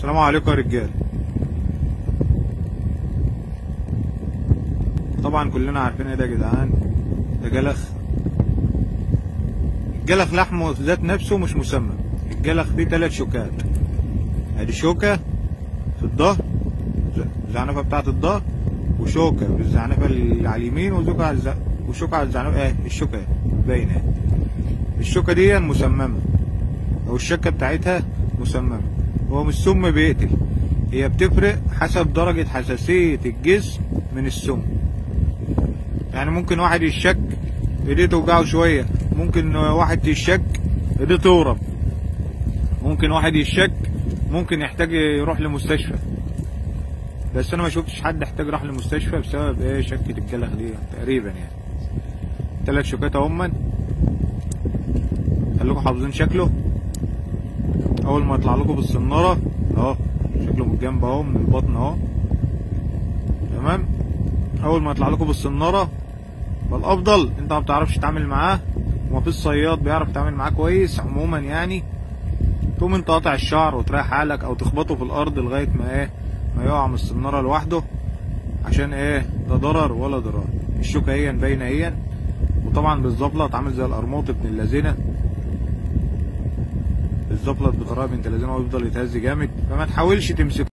السلام عليكم يا رجاله طبعا كلنا عارفين ايه ده يا جدعان ده جلخ الجلخ لحمه ذات نفسه مش مسمى الجلخ فيه ثلاث شوكات ادي شوكه في الظهر الزعنفه بتاعت الظهر وشوكه بالزعنفه اللي على اليمين وشوكه على الز... وشوكه على الزعنفه ايه الشوكه اهي باينه اهي. الشوكه دي مسممه او الشكه بتاعتها مسممه هو مش سم بيقتل هي بتفرق حسب درجة حساسية الجسم من السم يعني ممكن واحد يشك ايديه توجعه شوية ممكن واحد يشك ايديه تورم ممكن واحد يشك ممكن يحتاج يروح لمستشفى بس انا ما شفتش حد احتاج راح لمستشفى بسبب ايه شكة الجلخ دي تقريبا يعني تلات شوكات اهما خليكم حافظين شكله اول ما يطلع لكم بالسناره اهو شكله من الجنب اهو من البطن اهو تمام اول ما يطلع لكم بالسناره فالافضل انت ما بتعرفش تتعامل معاه ومفيش صياد بيعرف يتعامل معاه كويس عموما يعني تقوم انت قاطع الشعر وتريح حالك او تخبطه في الارض لغايه ما ايه ما يقع من السناره لوحده عشان ايه ده ضرر ولا ضرار الشوكه هي باينه هي وطبعا بالزبلط عامل زي القرموط ابن اللذينه الزفلت بطريقه بنت لذينه ويفضل يتهز جامد فما تحاولش تمسكه